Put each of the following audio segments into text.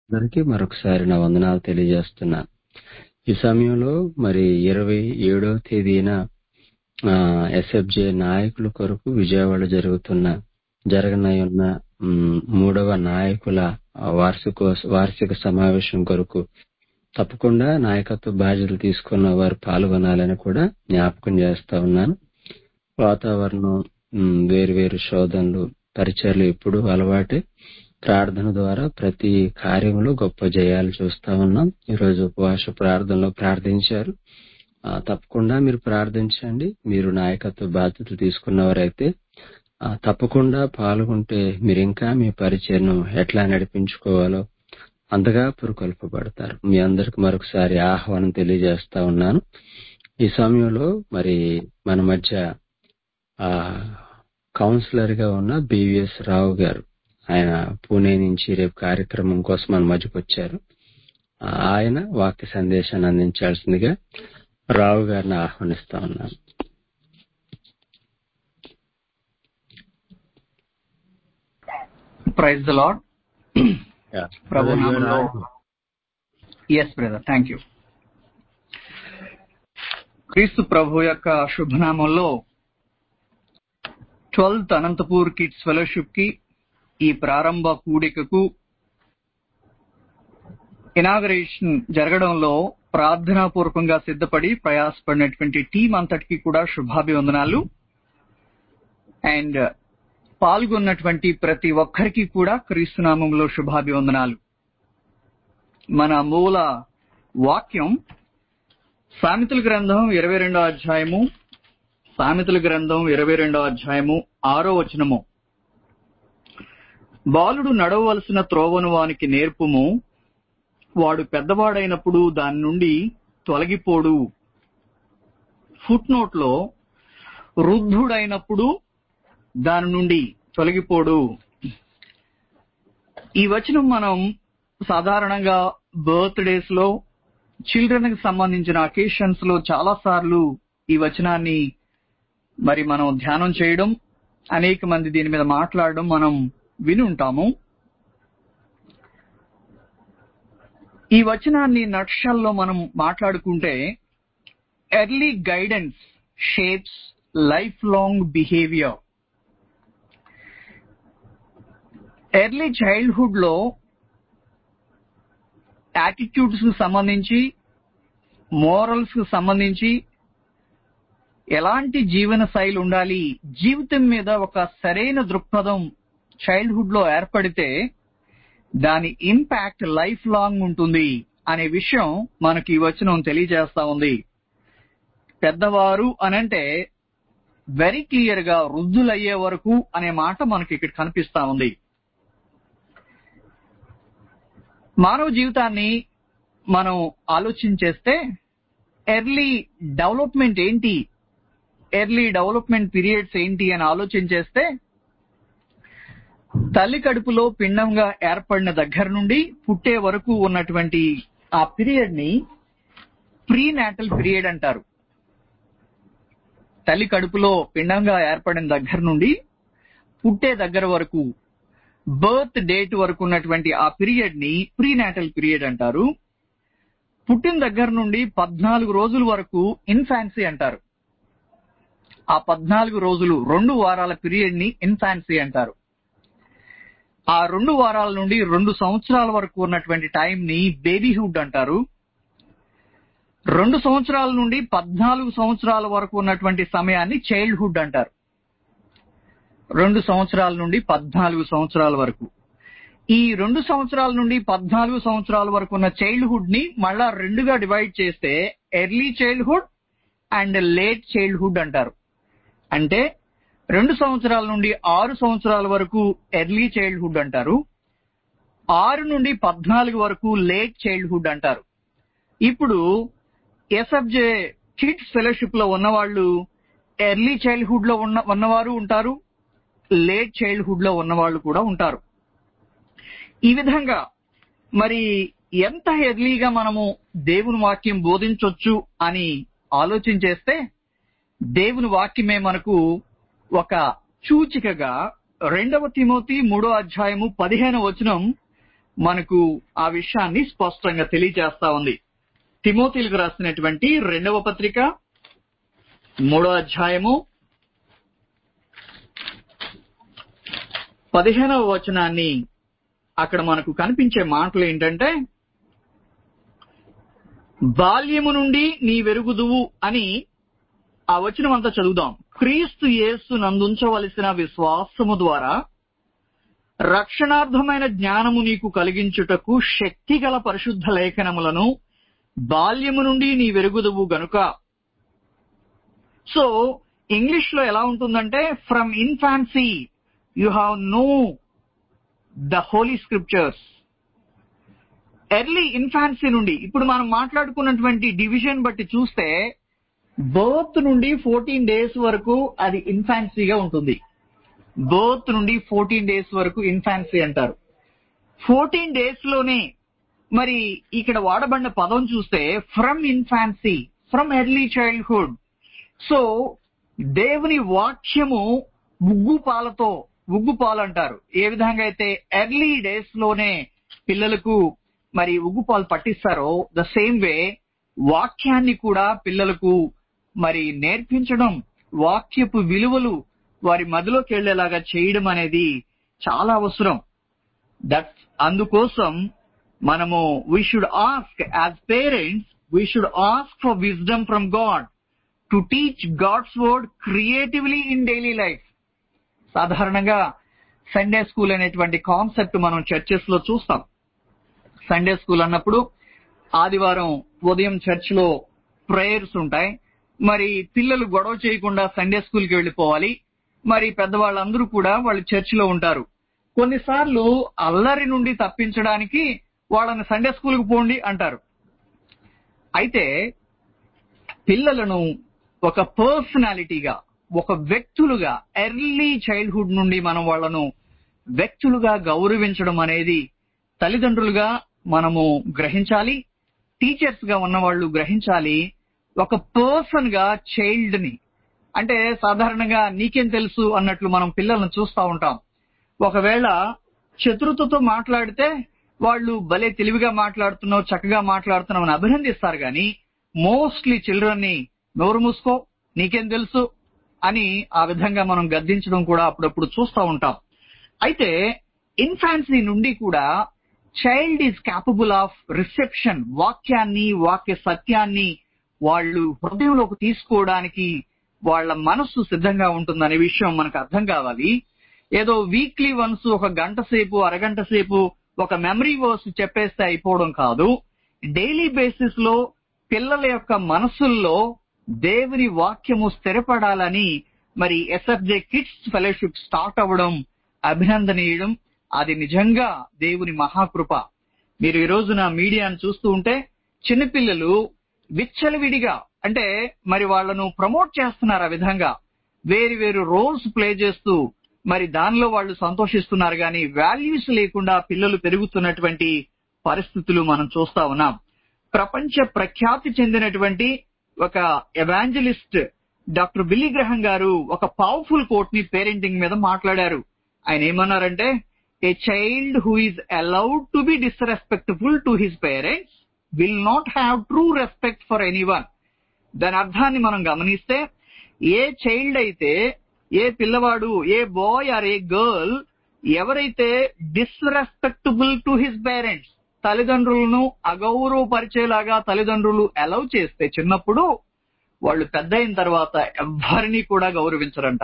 అందరికీ మరొకసారి నా వందనాలు తెలియజేస్తున్నాను ఈ సమయంలో మరి ఇరవై ఏడో తేదీన ఎస్ఎఫ్జే నాయకుల కొరకు విజయవాడ జరుగుతున్న జరగనయున్న మ్, మూడవ నాయకుల వార్షిక వార్షిక సమావేశం కొరకు తప్పకుండా నాయకత్వ బాధ్యతలు తీసుకున్న వారు పాల్గొనాలని కూడా జ్ఞాపకం చేస్తా ఉన్నాను వాతావరణం మ్, వేరువేరు శోధనలు పరిచయాలు ఎప్పుడు అలవాటే ప్రార్థన ద్వారా ప్రతి కార్యంలో గొప్ప జయాలు చూస్తా ఉన్నాం ఈరోజు ఉపవాస ప్రార్థనలో ప్రార్థించారు ఆ, తప్పకుండా మీరు ప్రార్థించండి మీరు నాయకత్వ బాధ్యతలు తీసుకున్నవారైతే ఆ, తప్పకుండా పాల్గొంటే మీరు ఇంకా మీ పరిచయను ఎట్లా నడిపించుకోవాలో అంతగా పురుకొల్పబడతారు మీ అందరికి మరొకసారి ఆహ్వానం తెలియజేస్తా ఉన్నాను ఈ సమయంలో మరి మన మధ్య ఆ కౌన్సిలర్ గా ఉన్న బివిఎస్ రావు గారు ఆయన పూణే నుంచి రేపు కార్యక్రమం కోసం మన మధ్యకు వచ్చారు ఆ, ఆయన వాక్య సందేశాన్ని అందించాల్సిందిగా రావు గారిని ఆహ్వానిస్తా ఉన్నాను ప్రైజ్ ద లాడ్ ప్రభు Brother, you are నామంలో on. Yes brother thank you క్రీస్తు ప్రభు యొక్క శుభనామంలో ట్వెల్త్ అనంతపూర్ కిడ్స్ ఫెలోషిప్ కి ఈ ప్రారంభ కూడికకు ఇనాగరేషన్ జరగడంలో ప్రార్థనాపూర్వకంగా సిద్ధపడి ప్రయాసపడినటువంటి టీం అంతటికి కూడా శుభాభివందనాలు అండ్ పాల్గొన్నటువంటి ప్రతి ఒక్కరికి కూడా క్రీస్తునామంలో శుభాభివందనాలు మన మూల వాక్యం సామెతల గ్రంథం ఇరవై రెండో అధ్యాయము సామెతల గ్రంథం ఇరవై రెండో అధ్యాయము ఆరో వచనము బాలుడు నడవవలసిన త్రోవను వానికి నేర్పుము వాడు పెద్దవాడైనప్పుడు దాని నుండి తొలగిపోడు ఫుట్ నోట్ లో వృద్ధుడైనప్పుడు దాని నుండి తొలగిపోడు ఈ వచనం మనం సాధారణంగా బర్త్డేస్ లో చిల్డ్రన్ కి సంబంధించిన అకేషన్స్ లో చాలా సార్లు ఈ వచనాన్ని మరి మనం ధ్యానం చేయడం అనేక మంది దీని మీద మాట్లాడడం మనం విని ఉంటాము ఈ వచనాన్ని నక్షల్లో మనం మాట్లాడుకుంటే early guidance shapes life long behaviour early childhood లో యాటిట్యూడ్స్ కు సంబంధించి మోరల్స్ కు సంబంధించి ఎలాంటి జీవన శైలి ఉండాలి జీవితం మీద ఒక సరైన దృక్పథం చైల్డ్హుడ్ లో ఏర్పడితే దాని ఇంపాక్ట్ లైఫ్ లాంగ్ ఉంటుంది అనే విషయం మనకి ఈ వచనం తెలియజేస్తా ఉంది పెద్దవారు అనంటే వెరీ క్లియర్ గా వృద్ధులయ్యే వరకు అనే మాట మనకి ఇక్కడ కనిపిస్తా ఉంది మానవ జీవితాన్ని మనం ఆలోచించేస్తే ఎర్లీ డెవలప్మెంట్ ఏంటి ఎర్లీ డెవలప్మెంట్ పీరియడ్స్ ఏంటి అని ఆలోచించేస్తే తల్లి కడుపులో పిండంగా ఏర్పడిన దగ్గర నుండి పుట్టే వరకు ఉన్నటువంటి ఆ పీరియడ్ ని ప్రీ నాటల్ పీరియడ్ అంటారు తల్లి కడుపులో పిండంగా ఏర్పడిన దగ్గర నుండి పుట్టే దగ్గర వరకు బర్త్ డేట్ వరకు ఉన్నటువంటి ఆ పీరియడ్ ని ప్రీ నాటల్ పీరియడ్ అంటారు పుట్టిన దగ్గర నుండి పద్నాలుగు రోజుల వరకు ఇన్ఫాన్సీ అంటారు ఆ పద్నాలుగు రోజులు రెండు వారాల పీరియడ్ ని ఇన్ఫాన్సీ అంటారు ఆ రెండు వారాల నుండి రెండు సంవత్సరాల వరకు ఉన్నటువంటి టైం ని బేబీహుడ్ అంటారు రెండు సంవత్సరాల నుండి పద్నాలుగు సంవత్సరాల వరకు ఉన్నటువంటి సమయాన్ని చైల్డ్హుడ్ అంటారు రెండు సంవత్సరాల నుండి పద్నాలుగు సంవత్సరాల వరకు ఈ రెండు సంవత్సరాల నుండి పద్నాలుగు సంవత్సరాల వరకు ఉన్న చైల్డ్హుడ్ ని మళ్ళా రెండుగా డివైడ్ చేస్తే early childhood and late childhood అంటారు అంటే రెండు సంవత్సరాల నుండి ఆరు సంవత్సరాల వరకు ఎర్లీ చైల్డ్హుడ్ అంటారు ఆరు నుండి పద్నాలుగు వరకు లేట్ చైల్డ్హుడ్ అంటారు ఇప్పుడు ఎస్ఎఫ్జే కిడ్స్ ఫెలోషిప్ లో ఉన్నవాళ్ళు ఎర్లీ చైల్డ్హుడ్ లో ఉన్న ఉన్నవారు ఉంటారు లేట్ చైల్డ్హుడ్ లో ఉన్నవాళ్ళు కూడా ఉంటారు ఈ విధంగా మరి ఎంత ఎర్లీగా మనము దేవుని వాక్యం బోధించొచ్చు అని ఆలోచించేస్తే దేవుని వాక్యమే మనకు ఒక సూచికగా రెండవ తిమోతి మూడో అధ్యాయము పదిహేను వచనం మనకు ఆ విషయాన్ని స్పష్టంగా తెలియజేస్తా ఉంది తిమోతిలకు రాసినటువంటి రెండవ పత్రిక మూడో అధ్యాయము పదిహేనవ వచనాన్ని అక్కడ మనకు కనిపించే మాటలు ఏంటంటే బాల్యము నుండి నీ వెరుగుదువు అని ఆ వచనం అంతా చదువుదాం క్రీస్తు యేసు నందుంచవలసిన విశ్వాసము ద్వారా రక్షణార్థమైన జ్ఞానము నీకు కలిగించుటకు శక్తిగల పరిశుద్ధ లేఖనములను బాల్యము నుండి నీ వెరుగుదువు గనుక సో ఇంగ్లీష్ లో ఎలా ఉంటుందంటే from infancy you have know the holy scriptures early infancy నుండి ఇప్పుడు మనం మాట్లాడుకున్నటువంటి డివిజన్ బట్టి చూస్తే బర్త్ నుండి ఫోర్టీన్ డేస్ వరకు అది ఇన్ఫాన్సీగా ఉంటుంది బర్త్ నుండి ఫోర్టీన్ డేస్ వరకు ఇన్ఫాన్సీ అంటారు ఫోర్టీన్ డేస్ లోనే మరి ఇక్కడ వాడబడిన పదం చూస్తే from infancy from early childhood so దేవుని వాక్యము ఉగ్గు పాలతో ఉగ్గు పాలు అంటారు ఏ విధంగా అయితే ఎర్లీ డేస్ లోనే పిల్లలకు మరి ఉగ్గు పాలు పట్టిస్తారో ద సేమ్ వే వాక్యాన్ని కూడా పిల్లలకు మరి నేర్పించడం వాక్యపు విలువలు వారి మదిలోకి వెళ్లేలాగా చేయడం అనేది చాలా అవసరం దట్ అందుకోసం మనము we should ask as parents we should ask for wisdom from God to teach God's word creatively in daily life సాధారణంగా సండే స్కూల్ అనేటువంటి కాన్సెప్ట్ మనం చర్చెస్ లో చూస్తాం సండే స్కూల్ అన్నప్పుడు ఆదివారం ఉదయం చర్చ్ లో ప్రేయర్స్ ఉంటాయి మరి పిల్లలు గొడవ చేయకుండా సండే స్కూల్ కి వెళ్ళిపోవాలి మరి పెద్దవాళ్ళందరూ కూడా వాళ్ళు చర్చ్ లో ఉంటారు కొన్నిసార్లు అల్లరి నుండి తప్పించడానికి వాళ్ళని సండే స్కూల్ కు పోండి అంటారు అయితే పిల్లలను ఒక పర్సనాలిటీగా ఒక వ్యక్తులుగా ఎర్లీ చైల్డ్హుడ్ నుండి మనం వాళ్ళను వ్యక్తులుగా గౌరవించడం అనేది తల్లిదండ్రులుగా మనము గ్రహించాలి టీచర్స్ గా ఉన్న వాళ్ళు గ్రహించాలి ఒక పర్సన్ గా చైల్డ్ ని అంటే సాధారణంగా నీకేం తెలుసు అన్నట్లు మనం పిల్లల్ని చూస్తూ ఉంటాం ఒకవేళ శత్రుతతో మాట్లాడితే వాళ్ళు భలే తెలివిగా మాట్లాడుతున్నావు చక్కగా మాట్లాడుతున్నావు అని అభినందిస్తారు గాని మోస్ట్లీ చిల్డ్రన్ ని నోరు మూసుకో నీకేం తెలుసు అని ఆ విధంగా మనం గద్దించడం కూడా అప్పుడప్పుడు చూస్తూ ఉంటాం అయితే ఇన్ఫాన్సీ నుండి కూడా child is capable of reception వాక్యాన్ని వాక్య సత్యాన్ని వాళ్ళు హృదయంలోకి తీసుకోవడానికి వాళ్ళ మనస్సు సిద్ధంగా ఉంటుందనే విషయం మనకు అర్థం కావాలి ఏదో వీక్లీ వన్స్ ఒక గంట సేపు అరగంట సేపు ఒక మెమరీ వర్స్ చెప్పేస్తే అయిపోవడం కాదు డైలీ బేసిస్ లో పిల్లల యొక్క మనసుల్లో దేవుని వాక్యము స్థిరపడాలని మరి ఎస్ఎఫ్జే కిడ్స్ ఫెలోషిప్ స్టార్ట్ అవ్వడం అభినందనీయడం అది నిజంగా దేవుని మహాకృప మీరు ఈ రోజున మీడియాను చూస్తూ ఉంటే చిన్నపిల్లలు విచ్చలవిడిగా అంటే మరి వాళ్ళను ప్రమోట్ చేస్తున్నారు ఆ విధంగా వేరు వేరు రోల్స్ ప్లే చేస్తూ మరి దానిలో వాళ్ళు సంతోషిస్తున్నారు కానీ వాల్యూస్ లేకుండా పిల్లలు పెరుగుతున్నటువంటి పరిస్థితులు మనం చూస్తా ఉన్నాం ప్రపంచ ప్రఖ్యాతి చెందినటువంటి ఒక ఎవాంజలిస్ట్ డాక్టర్ బిల్లీ గ్రహం గారు ఒక పవర్ఫుల్ కోట్ ని పేరెంటింగ్ మీద మాట్లాడారు ఆయన ఏమన్నారంటే a child who is allowed to be disrespectful to his parents will not have true respect for anyone దాని అర్థాన్ని మనం గమనిస్తే ఏ చైల్డ్ అయితే ఏ పిల్లవాడు a boy or a girl ఎవరైతే డిస్రెస్పెక్టబుల్ టు హిస్ పేరెంట్స్ తల్లిదండ్రులను అగౌరవపరిచేలాగా తల్లిదండ్రులు అలౌ చేస్తే చిన్నప్పుడు వాళ్ళు పెద్ద అయిన తర్వాత ఎవ్వరినీ కూడా గౌరవించరంట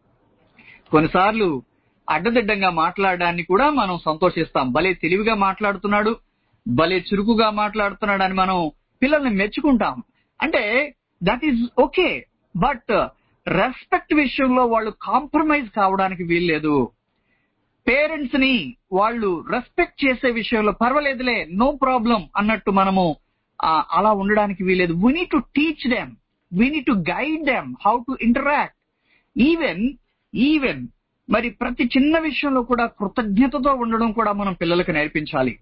కొన్నిసార్లు అడ్డదిడ్డంగా మాట్లాడడాన్ని కూడా మనం సంతోషిస్తాం భలే తెలివిగా మాట్లాడుతున్నాడు భలే చురుకుగా మాట్లాడుతున్నాడు అని మనం పిల్లల్ని మెచ్చుకుంటాం అంటే that is okay but respect విషయంలో వాళ్ళు కాంప్రమైజ్ కావడానికి వీల్లేదు పేరెంట్స్ ని వాళ్ళు రెస్పెక్ట్ చేసే విషయంలో పర్వాలేదులే నో ప్రాబ్లం అన్నట్టు మనము ఆ, అలా ఉండడానికి వీలేదు we need to teach them we need to guide them how to interact even even మరి ప్రతి చిన్న విషయంలో కూడా కృతజ్ఞతతో ఉండడం కూడా మనం పిల్లలకు నేర్పించాలి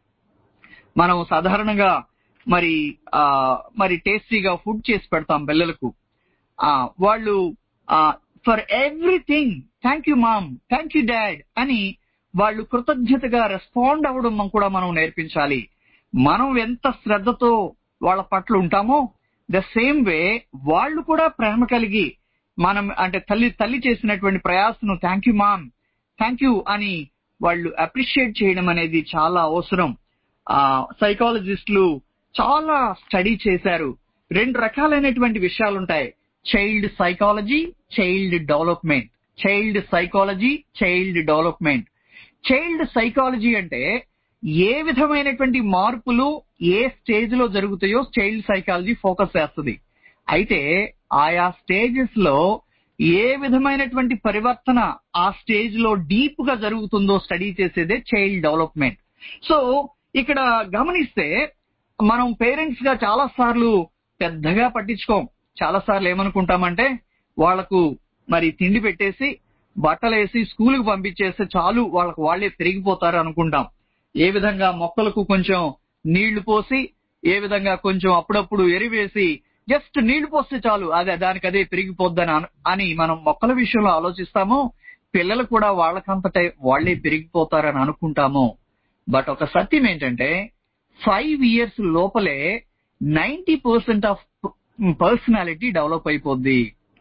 మనం సాధారణంగా మరి ఆ మరి టేస్టీగా ఫుడ్ చేసి పెడతాం పిల్లలకు ఆ వాళ్ళు for everything thank you mom thank you dad అని వాళ్ళు కృతజ్ఞతగా రెస్పాండ్ అవ్వడం కూడా మనం నేర్పించాలి మనం ఎంత శ్రద్ధతో వాళ్ళ పట్ల ఉంటామో ద సేమ్ వే వాళ్ళు కూడా ప్రేమ కలిగి మనం అంటే తల్లి తల్లి చేసినటువంటి ప్రయాసను thank you mom thank you అని వాళ్ళు అప్రిషియేట్ చేయడం అనేది చాలా అవసరం ఆ సైకాలజిస్టులు చాలా స్టడీ చేశారు రెండు రకాలైనటువంటి విషయాలు ఉంటాయి child psychology child development child psychology child development child psychology అంటే ఏ విధమైనటువంటి మార్పులు ఏ స్టేజ్ లో జరుగుతాయో చైల్డ్ సైకాలజీ ఫోకస్ చేస్తుంది అయితే ఆయా స్టేజెస్ లో ఏ విధమైనటువంటి పరివర్తన ఆ స్టేజ్ లో డీప్ గా జరుగుతుందో స్టడీ చేసేదే చైల్డ్ డెవలప్మెంట్ సో ఇక్కడ గమనిస్తే మనం పేరెంట్స్ గా చాలా సార్లు పెద్దగా పట్టించుకోం చాలా సార్లు ఏమనుకుంటామంటే వాళ్లకు మరి తిండి పెట్టేసి బట్టలేసి స్కూల్ కు పంపించేస్తే చాలు వాళ్ళకు వాళ్ళే పెరిగిపోతారు అనుకుంటాం ఏ విధంగా మొక్కలకు కొంచెం నీళ్లు పోసి ఏ విధంగా కొంచెం అప్పుడప్పుడు ఎరివేసి జస్ట్ నీళ్లు పోస్తే చాలు అదే దానికి అదే పెరిగిపోద్దని అను- అని మనం మొక్కల విషయంలో ఆలోచిస్తాము పిల్లలు కూడా వాళ్ళకంతటే వాళ్ళే పెరిగిపోతారని అనుకుంటాము బట్ ఒక సత్యం ఏంటంటే ఫైవ్ ఇయర్స్ లోపలే ninety percent of personality develop అయిపోద్ది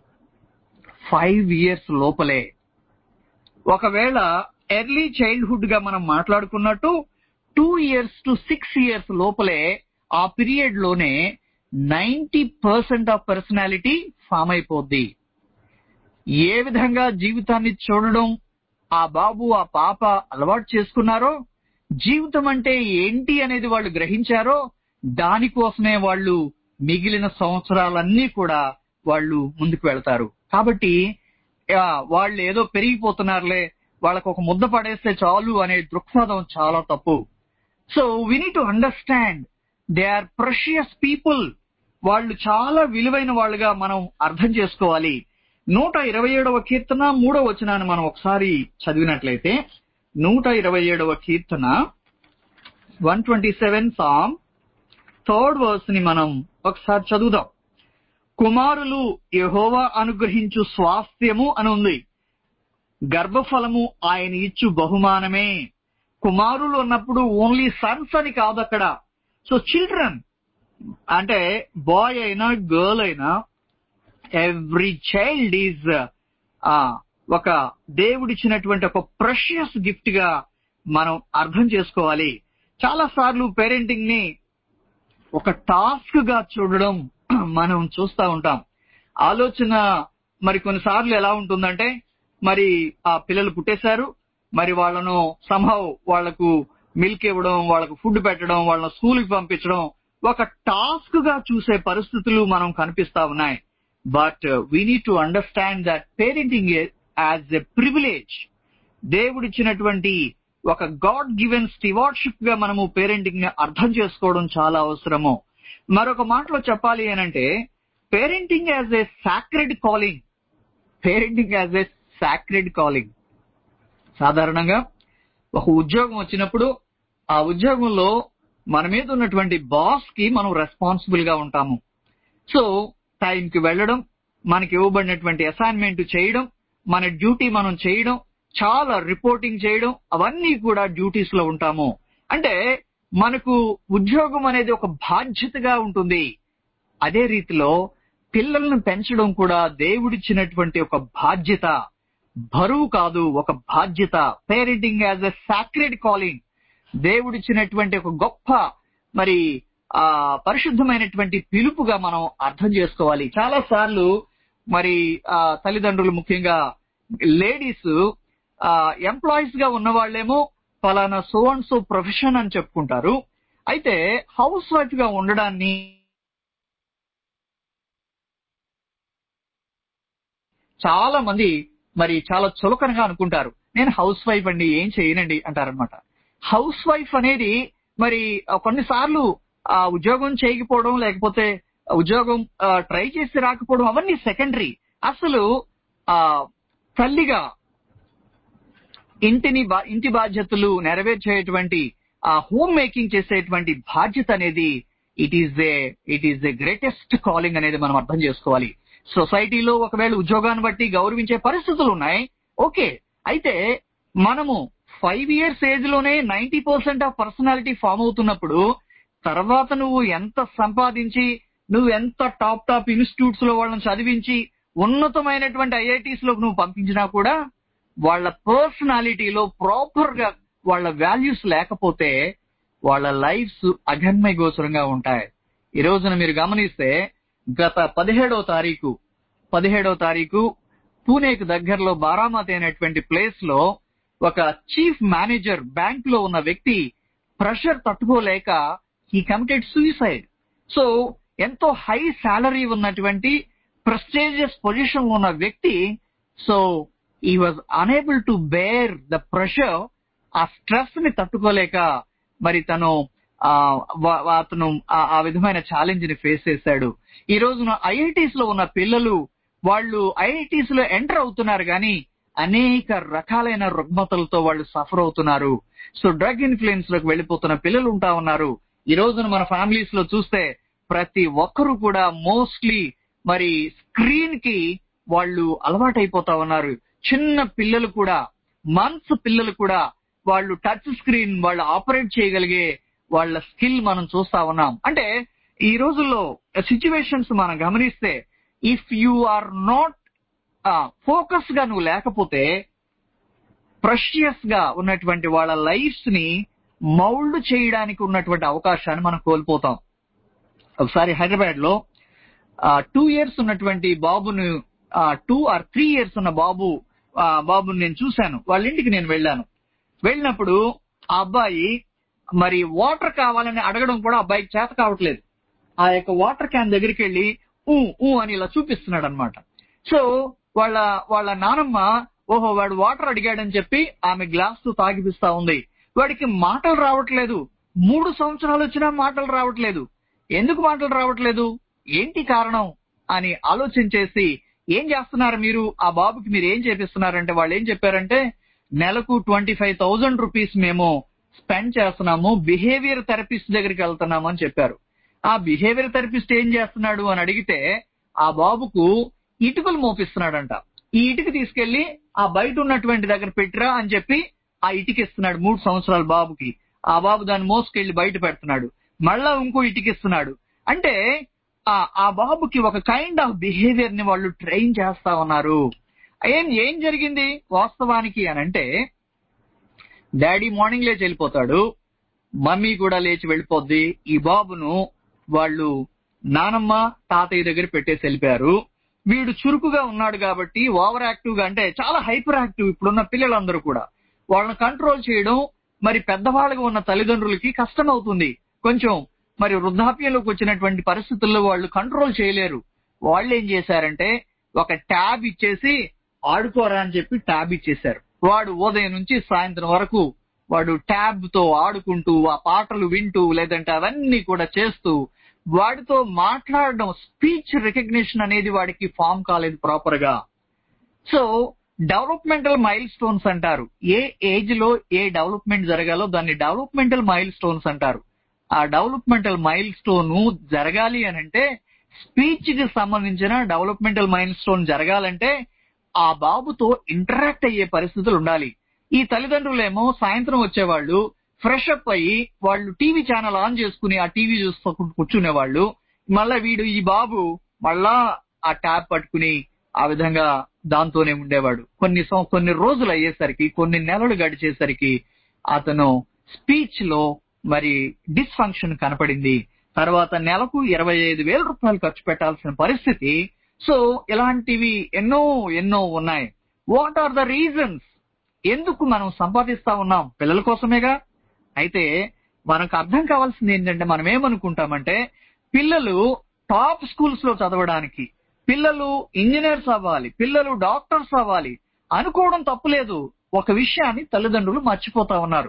ఫైవ్ ఇయర్స్ లోపలే ఒకవేళ ఎర్లీ చైల్డ్హుడ్ గా మనం మాట్లాడుకున్నట్టు two years to six years లోపలే ఆ పీరియడ్ లోనే ninety percent of personality form అయిపోద్ది ఏ విధంగా జీవితాన్ని చూడడం ఆ బాబు ఆ పాప అలవాటు చేసుకున్నారో జీవితం అంటే ఏంటి అనేది వాళ్ళు గ్రహించారో దానికోసమే వాళ్ళు మిగిలిన సంవత్సరాలన్నీ కూడా వాళ్ళు ముందుకు వెళ్తారు కాబట్టి ఆ, వాళ్ళు ఏదో పెరిగిపోతున్నారులే వాళ్ళకు ఒక ముద్ద పడేస్తే చాలు అనే దృక్పథం చాలా తప్పు so we need to understand they are precious people వాళ్ళు చాలా విలువైన వాళ్ళుగా మనం అర్థం చేసుకోవాలి నూట ఇరవై ఏడవ కీర్తన మూడవ వచనాన్ని మనం ఒకసారి చదివినట్లయితే నూట ఇరవై ఏడవ కీర్తన one twenty seven psalm third verse ని మనం ఒకసారి చదువుదాం కుమారులు యెహోవా అనుగ్రహించు స్వాస్థ్యము అని ఉంది గర్భఫలము ఆయన ఇచ్చు బహుమానమే కుమారులు ఉన్నప్పుడు ఓన్లీ సన్స్ అని కాదు అక్కడ సో చిల్డ్రన్ అంటే బాయ్ అయినా గర్ల్ అయినా ఎవ్రీ చైల్డ్ ఈజ్ ఒక దేవుడిచ్చినటువంటి ఒక ప్రెషియస్ గిఫ్ట్ గా మనం అర్థం చేసుకోవాలి చాలా సార్లు పేరెంటింగ్ ని ఒక టాస్క్ గా చూడడం మనం చూస్తా ఉంటాం ఆలోచన మరి కొన్నిసార్లు ఎలా ఉంటుందంటే మరి ఆ పిల్లలు పుట్టేశారు మరి వాళ్ళను సంహవ్ వాళ్లకు మిల్క్ ఇవ్వడం వాళ్ళకు ఫుడ్ పెట్టడం వాళ్ళని స్కూల్ కి పంపించడం ఒక టాస్క్ గా చూసే పరిస్థితులు మనం కనిపిస్తా ఉన్నాయి but we need to understand that parenting as a privilege దేవుడిచ్చినటువంటి ఒక గాడ్ గివెన్ స్టివార్డ్షిప్ గా మనము పేరెంటింగ్ ని అర్థం చేసుకోవడం చాలా అవసరము మరొక మాటలో చెప్పాలి అనంటే parenting as a sacred calling parenting as a sacred calling సాధారణంగా ఒక ఉద్యోగం వచ్చినప్పుడు ఆ ఉద్యోగంలో మన మీద ఉన్నటువంటి బాస్ కి మనం రెస్పాన్సిబుల్ గా ఉంటాము సో టైంకి వెళ్ళడం మనకి ఇవ్వబడినటువంటి అసైన్మెంట్ చేయడం మన డ్యూటీ మనం చేయడం చాలా రిపోర్టింగ్ చేయడం అవన్నీ కూడా డ్యూటీస్ లో ఉంటాము అంటే మనకు ఉద్యోగం అనేది ఒక బాధ్యతగా ఉంటుంది అదే రీతిలో పిల్లలను పెంచడం కూడా దేవుడిచ్చినటువంటి ఒక బాధ్యత బరువు కాదు ఒక బాధ్యత parenting as a sacred calling దేవుడిచ్చినటువంటి ఒక గొప్ప మరి ఆ పరిశుద్ధమైనటువంటి పిలుపుగా మనం అర్థం చేసుకోవాలి చాలా సార్లు మరి ఆ తల్లిదండ్రులు ముఖ్యంగా లేడీస్ ఎంప్లాయీస్ గా ఉన్న వాళ్ళేమో ఫలానా సో అండ్ సో ప్రొఫెషన్ అని చెప్పుకుంటారు అయితే హౌస్ వైఫ్ గా ఉండడాన్ని చాలా మంది మరి చాలా చులకనగా అనుకుంటారు నేను హౌస్ వైఫ్ అండి ఏం చేయనండి అంటారనమాట హౌస్ వైఫ్ అనేది మరి ఆ, కొన్నిసార్లు ఆ ఉద్యోగం చేయకపోవడం లేకపోతే ఆ ఉద్యోగం ట్రై చేసి రాకపోవడం అవన్నీ సెకండరీ అసలు ఆ తల్లిగా ఇంటిని బా- ఇంటి బాధ్యతలు నెరవేర్చేటువంటి ఆ హోమ్ మేకింగ్ చేసేటువంటి బాధ్యత అనేది it is a it is the greatest calling అనేది మనం అర్థం చేసుకోవాలి సొసైటీలో ఒకవేళ ఉద్యోగాన్ని బట్టి గౌరవించే పరిస్థితులు ఉన్నాయి ఓకే అయితే మనము ఫైవ్ ఇయర్స్ ఏజ్ లోనే ninety percent of personality form అవుతున్నప్పుడు తర్వాత నువ్వు ఎంత సంపాదించి నువ్వు ఎంత టాప్ టాప్ ఇన్స్టిట్యూట్స్ లో వాళ్ళని చదివించి ఉన్నతమైనటువంటి ఐఐటీస్ లోకి నువ్వు పంపించినా కూడా వాళ్ళ పర్సనాలిటీలో ప్రాపర్ గా వాళ్ళ వాల్యూస్ లేకపోతే వాళ్ళ లైఫ్స్ అగన్మయ గోచరంగా ఉంటాయి ఈ రోజున మీరు గమనిస్తే గత పదిహేడవ తారీఖు పదిహేడవ తారీఖు పూణేకు దగ్గరలో బారామతి అనేటువంటి ప్లేస్ లో ఒక చీఫ్ మేనేజర్ బ్యాంక్ లో ఉన్న వ్యక్తి ప్రెషర్ తట్టుకోలేక ఈ కమిటెడ్ సూసైడ్ సో ఎంతో హై సాలరీ ఉన్నటువంటి ప్రెస్టేజియస్ పొజిషన్ ఉన్న వ్యక్తి so he was unable to bear the pressure ఆ స్ట్రెస్ ని తట్టుకోలేక మరి తను ఆ, వా- వా- అతను ఆ- ఆ విధమైన ఛాలెంజ్ ని ఫేస్ చేశాడు ఈ రోజున ఐఐటీస్ లో ఉన్న పిల్లలు వాళ్ళు ఐఐటీస్ లో ఎంటర్ అవుతున్నారు కానీ అనేక రకాలైన రుగ్మతలతో వాళ్ళు సఫర్ అవుతున్నారు సో డ్రగ్ ఇన్ఫ్లుయెన్స్ లోకి వెళ్ళిపోతున్న పిల్లలు ఉంటా ఉన్నారు ఈ రోజున మన ఫ్యామిలీస్ లో చూస్తే ప్రతి ఒక్కరు కూడా మోస్ట్లీ మరి స్క్రీన్ కి వాళ్ళు అలవాటైపోతా ఉన్నారు చిన్న పిల్లలు కూడా మంత్స్ పిల్లలు కూడా వాళ్ళు టచ్ స్క్రీన్ వాళ్ళు ఆపరేట్ చేయగలిగే వాళ్ళ స్కిల్ మనం చూస్తా ఉన్నాం అంటే ఈ రోజుల్లో సిచ్యువేషన్స్ మనం గమనిస్తే if you are not focus గా నువ్వు లేకపోతే ప్రెషియస్ గా ఉన్నటువంటి వాళ్ళ లైఫ్స్ ని మౌల్డ్ చేయడానికి ఉన్నటువంటి అవకాశాన్ని మనం కోల్పోతాం ఒకసారి హైదరాబాద్ లో టూ ఇయర్స్ ఉన్నటువంటి బాబును టూ ఆర్ త్రీ ఇయర్స్ ఉన్న బాబు ఆ, బాబుని నేను చూశాను వాళ్ళ ఇంటికి నేను వెళ్ళాను వెళ్ళినప్పుడు ఆ అబ్బాయి మరి వాటర్ కావాలని అడగడం కూడా అబ్బాయికి చేత కావట్లేదు ఆ యొక్క వాటర్ క్యాన్ దగ్గరికి వెళ్ళి ఊ ఊ అని ఇలా చూపిస్తున్నాడు అనమాట సో వాళ్ళ వాళ్ళ నానమ్మ ఓహో వాడు వాటర్ అడిగాడని చెప్పి ఆమె గ్లాస్ తో తాగిపిస్తా ఉంది వాడికి మాటలు రావట్లేదు మూడు సంవత్సరాలు వచ్చినా మాటలు రావట్లేదు ఎందుకు మాటలు రావట్లేదు ఏంటి కారణం అని ఆలోచన చేసి ఏం చేస్తున్నారు మీరు ఆ బాబుకి మీరు ఏం చేపిస్తున్నారంటే వాళ్ళు ఏం చెప్పారంటే నెలకు ట్వంటీ ఫైవ్ థౌజండ్ రూపీస్ మేము స్పెండ్ చేస్తున్నాము బిహేవియర్ థెరపిస్ట్ దగ్గరికి వెళ్తున్నాము అని చెప్పారు ఆ బిహేవియర్ థెరపిస్ట్ ఏం చేస్తున్నాడు అని అడిగితే ఆ బాబుకు ఇటుకలు మోపిస్తున్నాడంట ఈ ఇటుక తీసుకెళ్లి ఆ బయట ఉన్నటువంటి దగ్గర పెట్టిరా అని చెప్పి ఆ ఇటుక ఇస్తున్నాడు మూడు సంవత్సరాల బాబుకి ఆ బాబు దాన్ని మోసుకెళ్లి బయట పెడుతున్నాడు మళ్ళా ఇంకో ఇటుక ఇస్తున్నాడు అంటే ఆ ఆ బాబుకి ఒక కైండ్ ఆఫ్ బిహేవియర్ ని వాళ్ళు ట్రైన్ చేస్తా ఉన్నారు ఏం ఏం జరిగింది వాస్తవానికి అని అంటే డాడీ మార్నింగ్ లేచి వెళ్ళిపోతాడు మమ్మీ కూడా లేచి వెళ్ళిపోద్ది ఈ బాబును వాళ్ళు నానమ్మ తాతయ్య దగ్గర పెట్టేసి వెళ్ళిపోయారు వీడు చురుకుగా ఉన్నాడు కాబట్టి ఓవర్ యాక్టివ్ గా అంటే చాలా హైపర్ యాక్టివ్ ఇప్పుడున్న పిల్లలందరూ కూడా వాళ్ళని కంట్రోల్ చేయడం మరి పెద్దవాళ్ళగా ఉన్న తల్లిదండ్రులకి కష్టం అవుతుంది కొంచెం మరి వృద్ధాప్యంలోకి వచ్చినటువంటి పరిస్థితుల్లో వాళ్ళు కంట్రోల్ చేయలేరు వాళ్ళు ఏం చేశారంటే ఒక ట్యాబ్ ఇచ్చేసి ఆడుకోరా అని చెప్పి ట్యాబ్ ఇచ్చేశారు వాడు ఉదయం నుంచి సాయంత్రం వరకు వాడు ట్యాబ్ తో ఆడుకుంటూ ఆ పాటలు వింటూ లేదంటే అవన్నీ కూడా చేస్తూ వాడితో మాట్లాడడం స్పీచ్ రికగ్నిషన్ అనేది వాడికి ఫామ్ కాలేదు ప్రాపర్ గా సో డెవలప్మెంటల్ మైల్ స్టోన్స్ అంటారు ఏ ఏజ్ లో ఏ డెవలప్మెంట్ జరగాలో దాన్ని డెవలప్మెంటల్ మైల్ స్టోన్స్ అంటారు ఆ డెవలప్మెంటల్ మైల్ స్టోన్ జరగాలి అని అంటే స్పీచ్ కి సంబంధించిన డెవలప్మెంటల్ మైల్ స్టోన్ జరగాలంటే ఆ బాబుతో ఇంటరాక్ట్ అయ్యే పరిస్థితులు ఉండాలి ఈ తల్లిదండ్రులేమో సాయంత్రం వచ్చేవాళ్ళు ఫ్రెష్ అప్ అయ్యి వాళ్ళు టీవీ ఛానల్ ఆన్ చేసుకుని ఆ టీవీ చూస్తూ కూర్చునేవాళ్ళు మళ్ళా వీడు ఈ బాబు మళ్ళా ఆ ట్యాబ్ పట్టుకుని ఆ విధంగా దాంతోనే ఉండేవాడు కొన్ని సం- కొన్ని రోజులు అయ్యేసరికి కొన్ని నెలలు గడిచేసరికి అతను స్పీచ్ లో మరి డిస్ఫంక్షన్ కనపడింది తర్వాత నెలకు ఇరవై ఐదు వేల రూపాయలు ఖర్చు పెట్టాల్సిన పరిస్థితి సో ఇలాంటివి ఎన్నో ఎన్నో ఉన్నాయి వాట్ ఆర్ ద రీజన్స్ ఎందుకు మనం సంపాదిస్తా ఉన్నాం పిల్లల కోసమేగా అయితే మనకు అర్థం కావాల్సింది ఏంటంటే మనం ఏమనుకుంటామంటే పిల్లలు టాప్ స్కూల్స్ లో చదవడానికి పిల్లలు ఇంజనీర్స్ అవ్వాలి పిల్లలు డాక్టర్స్ అవ్వాలి అనుకోవడం తప్పులేదు ఒక విషయాన్ని తల్లిదండ్రులు మర్చిపోతా ఉన్నారు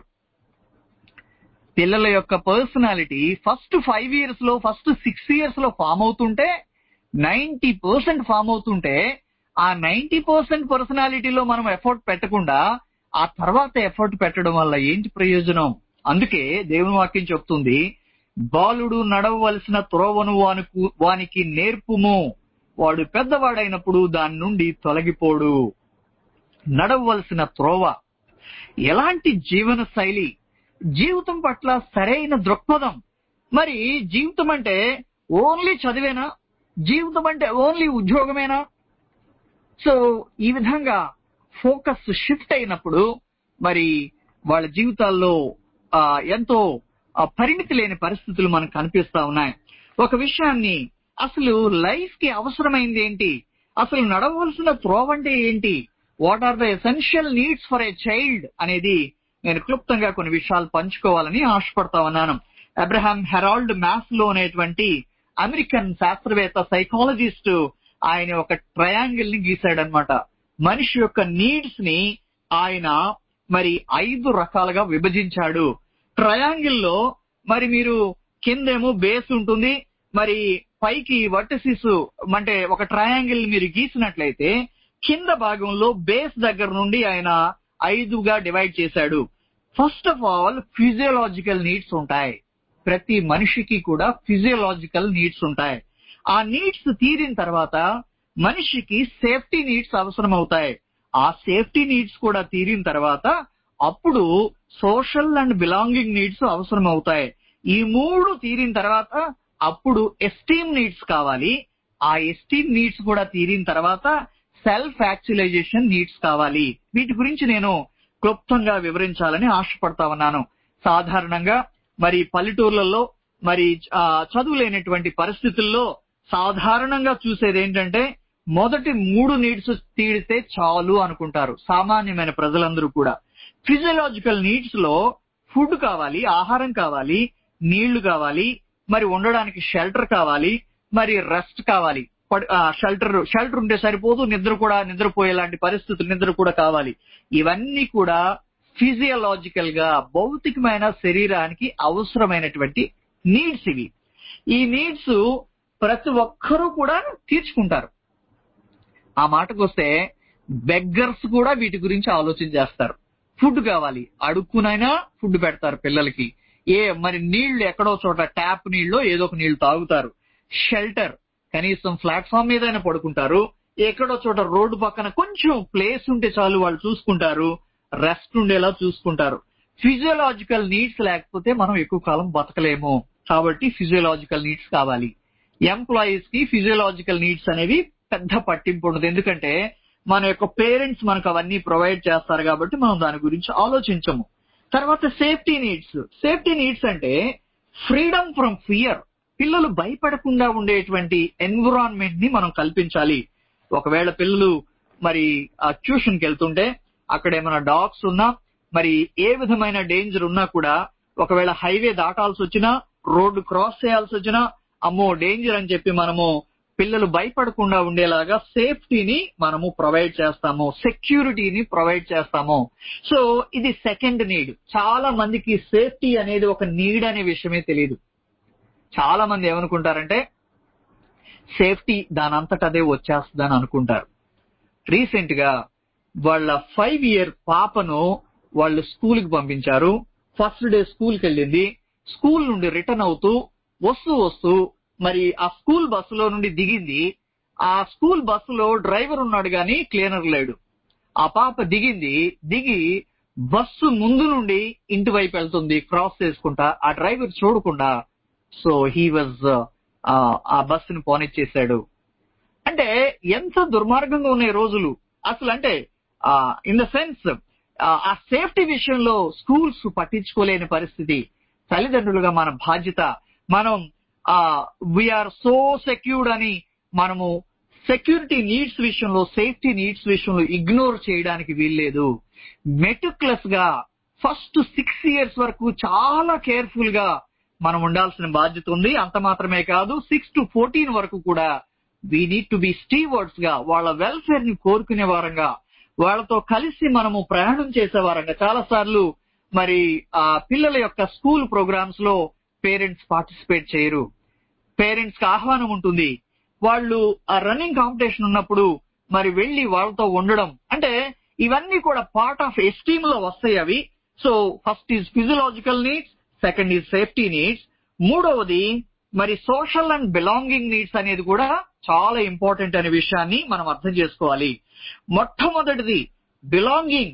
పిల్లల యొక్క పర్సనాలిటీ ఫస్ట్ ఫైవ్ ఇయర్స్ లో ఫస్ట్ సిక్స్ ఇయర్స్ లో ఫామ్ అవుతుంటే నైన్టీ పర్సెంట్ ఫామ్ అవుతుంటే ఆ నైన్టీ పర్సెంట్ పర్సనాలిటీలో మనం ఎఫర్ట్ పెట్టకుండా ఆ తర్వాత ఎఫర్ట్ పెట్టడం వల్ల ఏంటి ప్రయోజనం అందుకే దేవుని వాక్యం చెప్తుంది బాలుడు నడవవలసిన త్రోవను వానుకు వానికి నేర్పుము వాడు పెద్దవాడైనప్పుడు దాని నుండి తొలగిపోడు నడవవలసిన త్రోవ ఎలాంటి జీవన శైలి జీవితం పట్ల సరైన దృక్పథం మరి జీవితం అంటే ఓన్లీ చదివేనా జీవితం అంటే ఓన్లీ ఉద్యోగమేనా సో ఈ విధంగా ఫోకస్ షిఫ్ట్ అయినప్పుడు మరి వాళ్ళ జీవితాల్లో ఆ, ఎంతో ఆ, పరిమితి లేని పరిస్థితులు మనకు కనిపిస్తా ఉన్నాయి ఒక విషయాన్ని అసలు లైఫ్ కి అవసరమైంది ఏంటి అసలు నడవలసిన త్రోవ అంటే ఏంటి what are the essential needs for a child అనేది నేను క్లుప్తంగా కొన్ని విషయాలు పంచుకోవాలని ఆశపడతా ఉన్నాను అబ్రహాం హెరాల్డ్ మ్యాథ్స్ లో అనేటువంటి అమెరికన్ శాస్త్రవేత్త సైకాలజిస్ట్ ఆయన ఒక ట్రయాంగిల్ ని గీశాడనమాట మనిషి యొక్క నీడ్స్ ని ఆయన మరి ఐదు రకాలుగా విభజించాడు ట్రయాంగిల్ లో మరి మీరు కిందేమో బేస్ ఉంటుంది మరి పైకి వర్టసిస్ అంటే ఒక ట్రయాంగిల్ మీరు గీసినట్లయితే కింద భాగంలో బేస్ దగ్గర నుండి ఆయన ఐదుగా డివైడ్ చేశాడు first of all physiological needs ఉంటాయి ప్రతి మనిషికి కూడా ఫిజియోలాజికల్ నీడ్స్ ఉంటాయి ఆ నీడ్స్ తీరిన తర్వాత మనిషికి సేఫ్టీ నీడ్స్ అవసరం అవుతాయి ఆ సేఫ్టీ నీడ్స్ కూడా తీరిన తర్వాత అప్పుడు సోషల్ అండ్ బిలాంగింగ్ నీడ్స్ అవసరం అవుతాయి ఈ మూడు తీరిన తర్వాత అప్పుడు ఎస్టీమ్ నీడ్స్ కావాలి ఆ ఎస్టీమ్ నీడ్స్ కూడా తీరిన తర్వాత సెల్ఫ్ యాక్చువలైజేషన్ నీడ్స్ కావాలి వీటి గురించి నేను క్లుప్తంగా వివరించాలని ఆశపడతా ఉన్నాను సాధారణంగా మరి పల్లెటూర్లలో మరి ఆ, చదువు లేనటువంటి పరిస్థితుల్లో సాధారణంగా చూసేది ఏంటంటే మొదటి మూడు నీడ్స్ తీరితే చాలు అనుకుంటారు సామాన్యమైన ప్రజలందరూ కూడా ఫిజియలాజికల్ నీడ్స్ లో ఫుడ్ కావాలి ఆహారం కావాలి నీళ్లు కావాలి మరి ఉండడానికి షెల్టర్ కావాలి మరి రెస్ట్ కావాలి షెల్టర్ షెల్టర్ ఉంటే సరిపోదు నిద్ర కూడా నిద్రపోయేలాంటి పరిస్థితులు నిద్ర కూడా కావాలి ఇవన్నీ కూడా ఫిజియలాజికల్ గా భౌతికమైన శరీరానికి అవసరమైనటువంటి నీడ్స్ ఇవి ఈ నీడ్స్ ప్రతి ఒక్కరూ కూడా తీర్చుకుంటారు ఆ మాటకు వస్తే బెగ్గర్స్ కూడా వీటి గురించి ఆలోచన చేస్తారు ఫుడ్ కావాలి అడుక్కునైనా ఫుడ్ పెడతారు పిల్లలకి ఏ మరి నీళ్లు ఎక్కడో చోట ట్యాప్ నీళ్ళు ఏదో ఒక నీళ్లు తాగుతారు షెల్టర్ కనీసం ప్లాట్ఫామ్ మీదైనా పడుకుంటారు ఎక్కడో చోట రోడ్డు పక్కన కొంచెం ప్లేస్ ఉంటే చాలు వాళ్ళు చూసుకుంటారు రెస్ట్ ఉండేలా చూసుకుంటారు ఫిజియోలాజికల్ నీడ్స్ లేకపోతే మనం ఎక్కువ కాలం బతకలేము కాబట్టి ఫిజియోలాజికల్ నీడ్స్ కావాలి ఎంప్లాయీస్ కి ఫిజియోలాజికల్ నీడ్స్ అనేవి పెద్ద పట్టింపు ఉండదు ఎందుకంటే మన యొక్క పేరెంట్స్ మనకు అవన్నీ ప్రొవైడ్ చేస్తారు కాబట్టి మనం దాని గురించి ఆలోచించము తర్వాత సేఫ్టీ నీడ్స్ సేఫ్టీ నీడ్స్ అంటే ఫ్రీడమ్ ఫ్రమ్ ఫియర్ పిల్లలు భయపడకుండా ఉండేటువంటి ఎన్విరాన్మెంట్ ని మనం కల్పించాలి ఒకవేళ పిల్లలు మరి ఆ ట్యూషన్ కి వెళ్తుంటే అక్కడ ఏమైనా డాగ్స్ ఉన్నా మరి ఏ విధమైన డేంజర్ ఉన్నా కూడా ఒకవేళ హైవే దాటాల్సి వచ్చినా రోడ్డు క్రాస్ చేయాల్సి వచ్చినా అమ్మో డేంజర్ అని చెప్పి మనము పిల్లలు భయపడకుండా ఉండేలాగా సేఫ్టీని మనము ప్రొవైడ్ చేస్తాము సెక్యూరిటీని ప్రొవైడ్ చేస్తాము సో ఇది సెకండ్ నీడ్ చాలా మందికి సేఫ్టీ అనేది ఒక నీడ్ అనే విషయమే తెలియదు చాలా మంది ఏమనుకుంటారంటే సేఫ్టీ దానంతట అదే వచ్చేస్తుందని అనుకుంటారు రీసెంట్ గా వాళ్ళ ఫైవ్ ఇయర్ పాపను వాళ్ళు స్కూల్ కి పంపించారు ఫస్ట్ డే స్కూల్ కి వెళ్ళింది స్కూల్ నుండి రిటర్న్ అవుతూ వస్తూ వస్తూ మరి ఆ స్కూల్ బస్సులో నుండి దిగింది ఆ స్కూల్ బస్సులో డ్రైవర్ ఉన్నాడు గాని క్లీనర్ లేడు ఆ పాప దిగింది దిగి బస్సు ముందు నుండి ఇంటి వైపు వెళ్తుంది క్రాస్ చేసుకుంటా ఆ డ్రైవర్ చూడకుండా సో హీ వాజ్ ఆ బస్సును పోనిచ్చేశాడు అంటే ఎంత దుర్మార్గంగా ఉన్నాయి రోజులు అసలు అంటే ఇన్ ద సెన్స్ ఆ సేఫ్టీ విషయంలో స్కూల్స్ పట్టించుకోలేని పరిస్థితి తల్లిదండ్రులుగా మన బాధ్యత మనం వీఆర్ సో సెక్యూర్డ్ అని మనము సెక్యూరిటీ నీడ్స్ విషయంలో సేఫ్టీ నీడ్స్ విషయంలో ఇగ్నోర్ చేయడానికి వీల్లేదు మెటుక్లస్ గా ఫస్ట్ సిక్స్ ఇయర్స్ వరకు చాలా కేర్ఫుల్ గా మనం ఉండాల్సిన బాధ్యత ఉంది అంత మాత్రమే కాదు సిక్స్ టు ఫోర్టీన్ వరకు కూడా we need to be stewards గా వాళ్ళ వెల్ఫేర్ ని కోరుకునే వారంగా వాళ్ళతో కలిసి మనము ప్రయాణం చేసే వారంగా చాలా సార్లు మరి ఆ పిల్లల యొక్క స్కూల్ ప్రోగ్రామ్స్ లో పేరెంట్స్ పార్టిసిపేట్ చేయరు పేరెంట్స్ కి ఆహ్వానం ఉంటుంది వాళ్ళు ఆ రన్నింగ్ కాంపిటీషన్ ఉన్నప్పుడు మరి వెళ్లి వాళ్ళతో ఉండడం అంటే ఇవన్నీ కూడా పార్ట్ ఆఫ్ ఎస్టీమ్ లో వస్తాయి అవి so first is physiological needs second is safety needs మూడవది మరి సోషల్ అండ్ బిలాంగింగ్ నీడ్స్ అనేది కూడా చాలా ఇంపార్టెంట్ అనే విషయాన్ని మనం అర్థం చేసుకోవాలి మొట్టమొదటిది బిలాంగింగ్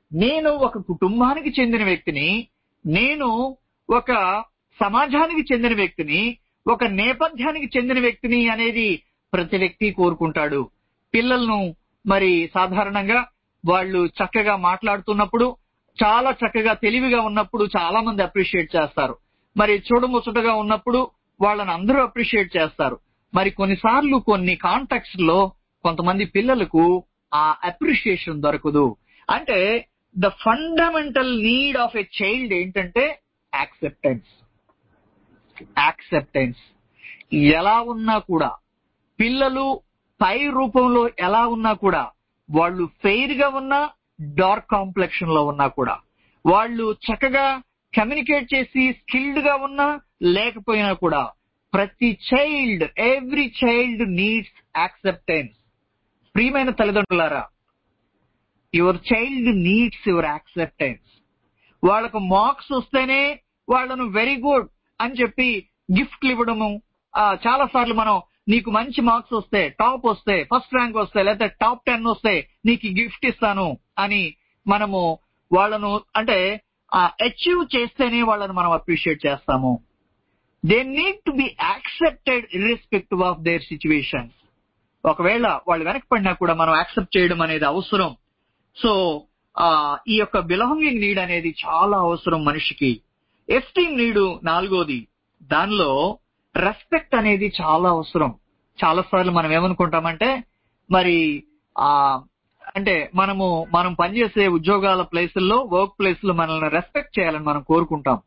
నేను ఒక కుటుంబానికి చెందిన వ్యక్తిని నేను ఒక సమాజానికి చెందిన వ్యక్తిని ఒక నేపథ్యానికి చెందిన వ్యక్తిని అనేది ప్రతి వ్యక్తి కోరుకుంటాడు పిల్లలను మరి సాధారణంగా వాళ్ళు చక్కగా మాట్లాడుతున్నప్పుడు చాలా చక్కగా తెలివిగా ఉన్నప్పుడు చాలా మంది అప్రిషియేట్ చేస్తారు మరి చూడముచ్చటగా ఉన్నప్పుడు వాళ్ళని అందరూ అప్రిషియేట్ చేస్తారు మరి కొన్నిసార్లు కొన్ని కాంటాక్ట్స్ లో కొంతమంది పిల్లలకు ఆ అప్రిషియేషన్ దొరకదు అంటే the fundamental need of a child ఏంటంటే యాక్సెప్టెన్స్ యాక్సెప్టెన్స్ ఎలా ఉన్నా కూడా పిల్లలు పై రూపంలో ఎలా ఉన్నా కూడా వాళ్ళు ఫెయిర్ గా ఉన్నా డార్క్ కాంప్లెక్షన్ లో ఉన్నా కూడా వాళ్ళు చక్కగా కమ్యూనికేట్ చేసి స్కిల్డ్ గా ఉన్నా లేకపోయినా కూడా ప్రతి child every child needs acceptance ప్రియమైన తల్లిదండ్రులారా your child needs your acceptance వాళ్ళకు మార్క్స్ వస్తేనే వాళ్ళను వెరీ గుడ్ అని చెప్పి గిఫ్ట్లు ఇవ్వడము చాలా సార్లు మనం నీకు మంచి మార్క్స్ వస్తే టాప్ వస్తే ఫస్ట్ ర్యాంక్ వస్తే లేకపోతే టాప్ టెన్ వస్తే నీకు గిఫ్ట్ ఇస్తాను అని మనము వాళ్ళను అంటే అచీవ్ చేస్తేనే వాళ్ళని మనం అప్రిషియేట్ చేస్తాము they need to be accepted irrespective of their situation ఒకవేళ వాళ్ళు వెనకపడినా కూడా మనం యాక్సెప్ట్ చేయడం అనేది అవసరం సో ఈ యొక్క బిలాంగింగ్ నీడ్ అనేది చాలా అవసరం మనిషికి ఎస్టీమ్ నీడు నాలుగోది దానిలో రెస్పెక్ట్ అనేది చాలా అవసరం చాలా సార్లు మనం ఏమనుకుంటామంటే మరి ఆ అంటే మనము మనం పనిచేసే ఉద్యోగాల ప్లేసుల్లో వర్క్ ప్లేస్ లో మనల్ని రెస్పెక్ట్ చేయాలని మనం కోరుకుంటాం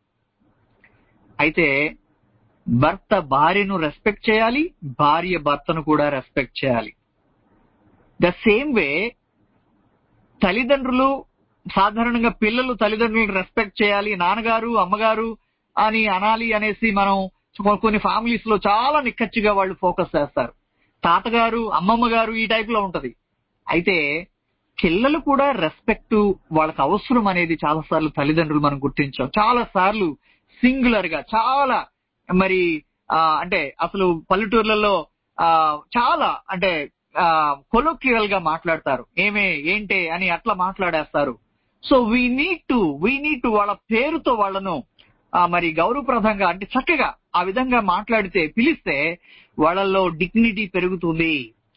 అయితే భర్త భార్యను రెస్పెక్ట్ చేయాలి భార్య భర్తను కూడా రెస్పెక్ట్ చేయాలి ద సేమ్ వే తల్లిదండ్రులు సాధారణంగా పిల్లలు తల్లిదండ్రులను రెస్పెక్ట్ చేయాలి నాన్నగారు అమ్మగారు అని అనాలి అనేసి మనం కొన్ని ఫ్యామిలీస్ లో చాలా నిక్కచ్చిగా వాళ్ళు ఫోకస్ చేస్తారు తాతగారు అమ్మమ్మ గారు ఈ టైప్ లో ఉంటది అయితే పిల్లలు కూడా రెస్పెక్ట్ వాళ్ళకి అవసరం అనేది చాలా సార్లు తల్లిదండ్రులు మనం గుర్తించాం చాలా సార్లు సింగులర్ గా చాలా మరి అంటే అసలు పల్లెటూర్లలో చాలా అంటే కొలోక్యువల్ గా మాట్లాడతారు ఏమే ఏంటే అని అట్లా మాట్లాడేస్తారు so we need to we need to వాళ్ళ పేరుతో వాళ్ళను మరి గౌరవప్రదంగా అంటే చక్కగా ఆ విధంగా మాట్లాడితే పిలిస్తే వాళ్ళల్లో డిగ్నిటీ పెరుగుతుంది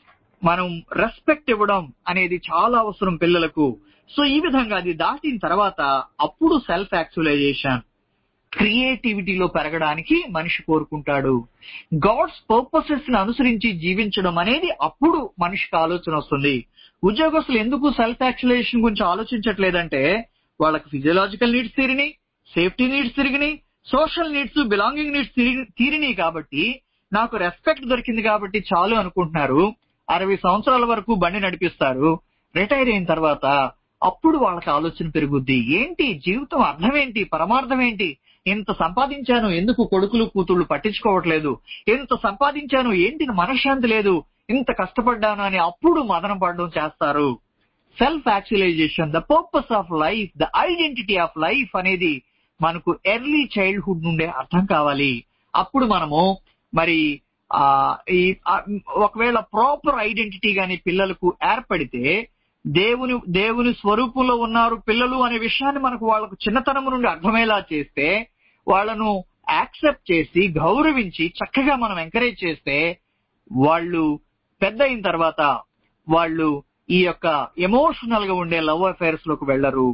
మనం రెస్పెక్ట్ ఇవ్వడం అనేది చాలా అవసరం పిల్లలకు సో ఈ విధంగా అది దాటిన తర్వాత అప్పుడు సెల్ఫ్ యాక్చువలైజేషన్ క్రియేటివిటీలో పెరగడానికి మనిషి కోరుకుంటాడు గాడ్స్ పర్పసెస్ ని అనుసరించి జీవించడం అనేది అప్పుడు మనిషికి ఆలోచన వస్తుంది ఉద్యోగస్తులు ఎందుకు సెల్ఫ్ యాక్చువలైజేషన్ గురించి ఆలోచించట్లేదంటే వాళ్ళకి ఫిజియలాజికల్ నీడ్స్ తీరిని సేఫ్టీ నీడ్స్ తిరిగినాయి సోషల్ నీడ్స్ బిలాంగింగ్ నీడ్స్ తీరినాయి కాబట్టి నాకు రెస్పెక్ట్ దొరికింది కాబట్టి చాలు అనుకుంటున్నారు అరవై సంవత్సరాల వరకు బండి నడిపిస్తారు రిటైర్ అయిన తర్వాత అప్పుడు వాళ్ళకి ఆలోచన పెరుగుద్ది ఏంటి జీవితం అర్థం ఏంటి పరమార్థం ఏంటి ఇంత సంపాదించాను ఎందుకు కొడుకులు కూతుళ్ళు పట్టించుకోవట్లేదు ఎంత సంపాదించాను ఏంటి మనశ్శాంతి లేదు ఇంత కష్టపడ్డాను అని అప్పుడు మదన పడడం చేస్తారు self actualisation the purpose of life the identity of life అనేది మనకు ఎర్లీ చైల్డ్హుడ్ నుండే అర్థం కావాలి అప్పుడు మనము మరి ఆ ఈ ఒకవేళ ప్రాపర్ ఐడెంటిటీ గాని పిల్లలకు ఏర్పడితే దేవుని దేవుని స్వరూపంలో ఉన్నారు పిల్లలు అనే విషయాన్ని మనకు వాళ్ళకు చిన్నతనం నుండి అర్థమయ్యేలా చేస్తే వాళ్ళను యాక్సెప్ట్ చేసి గౌరవించి చక్కగా మనం ఎంకరేజ్ చేస్తే వాళ్ళు పెద్ద అయిన తర్వాత వాళ్ళు ఈ యొక్క ఎమోషనల్ గా ఉండే లవ్ అఫైర్స్ లోకి వెళ్లరు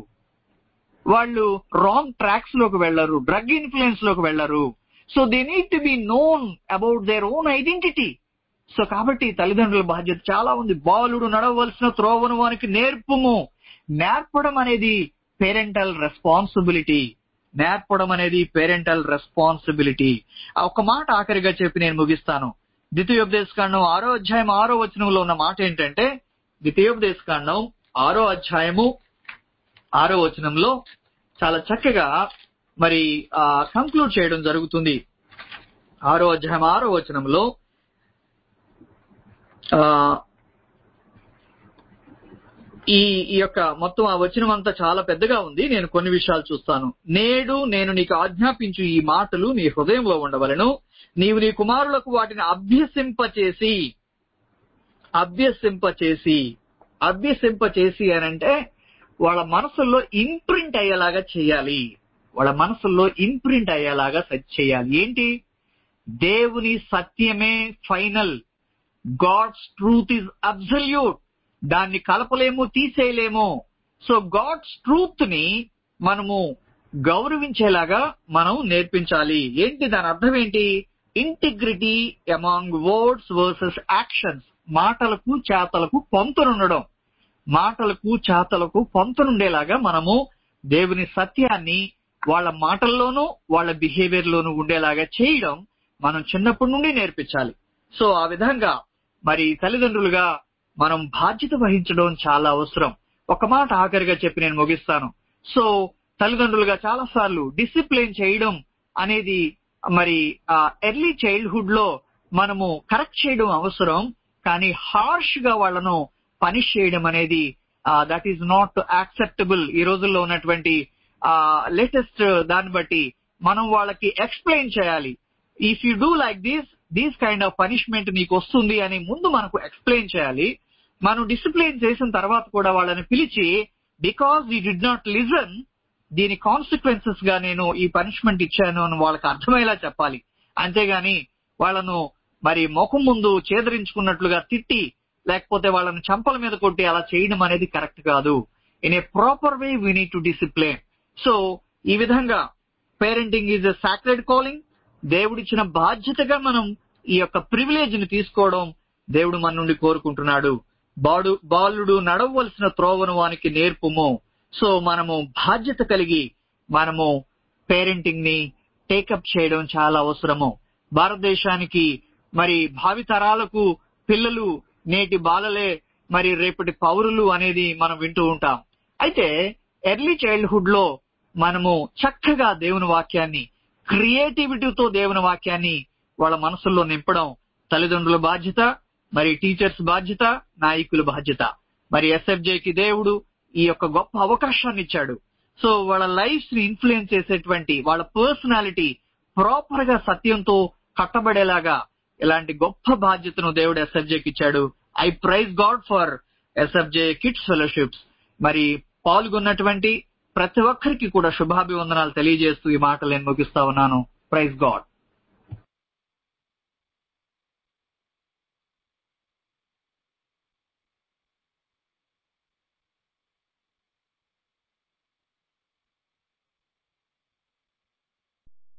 వాళ్ళు రాంగ్ ట్రాక్స్ లోకి వెళ్లరు డ్రగ్ ఇన్ఫ్లుయెన్స్ లోకి వెళ్లరు so they need to be known about their own identity so కాబట్టి తల్లిదండ్రుల బాధ్యత చాలా ఉంది బాలుడు నడవలసిన త్రోవను వానికి నేర్పుము నేర్పడం అనేది పేరెంటల్ రెస్పాన్సిబిలిటీ నేర్పడం అనేది పేరెంటల్ రెస్పాన్సిబిలిటీ ఒక మాట ఆఖరిగా చెప్పి నేను ముగిస్తాను ద్వితీయోపదేశకాండం ఆరో అధ్యాయం ఆరో వచనంలో ఉన్న మాట ఏంటంటే ద్వితీయోపదేశకాండం ఆరో అధ్యాయము ఆరో వచనంలో చాలా చక్కగా మరి కంక్లూడ్ చేయడం జరుగుతుంది ఆరో అధ్యాయం ఆరో వచనంలో ఈ ఈ యొక్క మొత్తం ఆ వచనం అంతా చాలా పెద్దగా ఉంది నేను కొన్ని విషయాలు చూస్తాను నేడు నేను నీకు ఆజ్ఞాపించు ఈ మాటలు నీ హృదయంలో ఉండవలను నీవు నీ కుమారులకు వాటిని అభ్యసింపచేసి అభ్యసింపచేసి అభ్యసింపచేసి అనంటే వాళ్ళ మనసుల్లో ఇంప్రింట్ అయ్యేలాగా చేయాలి వాళ్ళ మనసుల్లో ఇంప్రింట్ అయ్యేలాగా స- చేయాలి ఏంటి దేవుని సత్యమే final God's truth is absolute దాన్ని కలపలేము తీసేయలేము సో గాడ్స్ ట్రూత్ ని మనము గౌరవించేలాగా మనం నేర్పించాలి ఏంటి దాని అర్థం ఏంటి integrity among words versus actions మాటలకు చేతలకు పొంతనుండడం మాటలకు చేతలకు పొంతనుండేలాగా మనము దేవుని సత్యాన్ని వాళ్ళ మాటల్లోనూ వాళ్ళ బిహేవియర్ లోనూ ఉండేలాగా చేయడం మనం చిన్నప్పటి నుండి నేర్పించాలి సో ఆ విధంగా మరి తల్లిదండ్రులుగా మనం బాధ్యత వహించడం చాలా అవసరం ఒక మాట ఆఖరిగా చెప్పి నేను ముగిస్తాను సో తల్లిదండ్రులుగా చాలా సార్లు డిసిప్లిన్ చేయడం అనేది మరి ఎర్లీ చైల్డ్హుడ్ లో మనము కరెక్ట్ చేయడం అవసరం కానీ హార్ష్ గా వాళ్ళను పనిష్ చేయడం అనేది దట్ ఈస్ నాట్ యాక్సెప్టబుల్ ఈ రోజుల్లో ఉన్నటువంటి లేటెస్ట్ దాన్ని బట్టి మనం వాళ్ళకి ఎక్స్ప్లెయిన్ చేయాలి if you do like this these kind of punishment మీకు వస్తుంది అని ముందు మనకు ఎక్స్ప్లెయిన్ చేయాలి మనం డిసిప్లిన్ చేసిన తర్వాత కూడా వాళ్ళని పిలిచి because you did not listen దీని కాన్సిక్వెన్సెస్ గా నేను ఈ పనిష్మెంట్ ఇచ్చాను అని వాళ్ళకి అర్థమయ్యేలా చెప్పాలి అంతేగాని వాళ్ళను మరి ముఖం ముందు చేదరించుకున్నట్లుగా తిట్టి లేకపోతే వాళ్ళని చంపల మీద కొట్టి అలా చేయడం అనేది కరెక్ట్ కాదు in a proper way we need to discipline so ఈ విధంగా parenting is a sacred calling దేవుడిచ్చిన బాధ్యతగా మనం ఈ యొక్క ప్రివిలేజ్ ని తీసుకోవడం దేవుడు మన నుండి కోరుకుంటున్నాడు బాడు బాలుడు నడవలసిన త్రోవను వానికి నేర్పుము సో మనము బాధ్యత కలిగి మనము పేరెంటింగ్ ని టేకప్ చేయడం చాలా అవసరము భారతదేశానికి మరి భావితరాలకు పిల్లలు నేటి బాలలే మరి రేపటి పౌరులు అనేది మనం వింటూ ఉంటాం అయితే ఎర్లీ చైల్డ్హుడ్ లో మనము చక్కగా దేవుని వాక్యాన్ని క్రియేటివిటీతో దేవుని వాక్యాన్ని వాళ్ళ మనసుల్లో నింపడం తల్లిదండ్రుల బాధ్యత మరి టీచర్స్ బాధ్యత నాయకుల బాధ్యత మరి ఎస్ఎఫ్జేకి దేవుడు ఈ యొక్క గొప్ప అవకాశాన్ని ఇచ్చాడు సో వాళ్ళ లైఫ్స్ ని ఇన్ఫ్లుయెన్స్ చేసేటువంటి వాళ్ళ పర్సనాలిటీ ప్రాపర్ గా సత్యంతో కట్టబడేలాగా ఇలాంటి గొప్ప బాధ్యతను దేవుడు ఎస్ఎఫ్జేకి ఇచ్చాడు I praise God for SFJ kids fellowships మరి పాల్గొన్నటువంటి ప్రతి ఒక్కరికి కూడా శుభాభివందనాలు తెలియజేస్తూ ఈ మాటలు నేను ముగిస్తా ఉన్నాను ప్రైజ్ గాడ్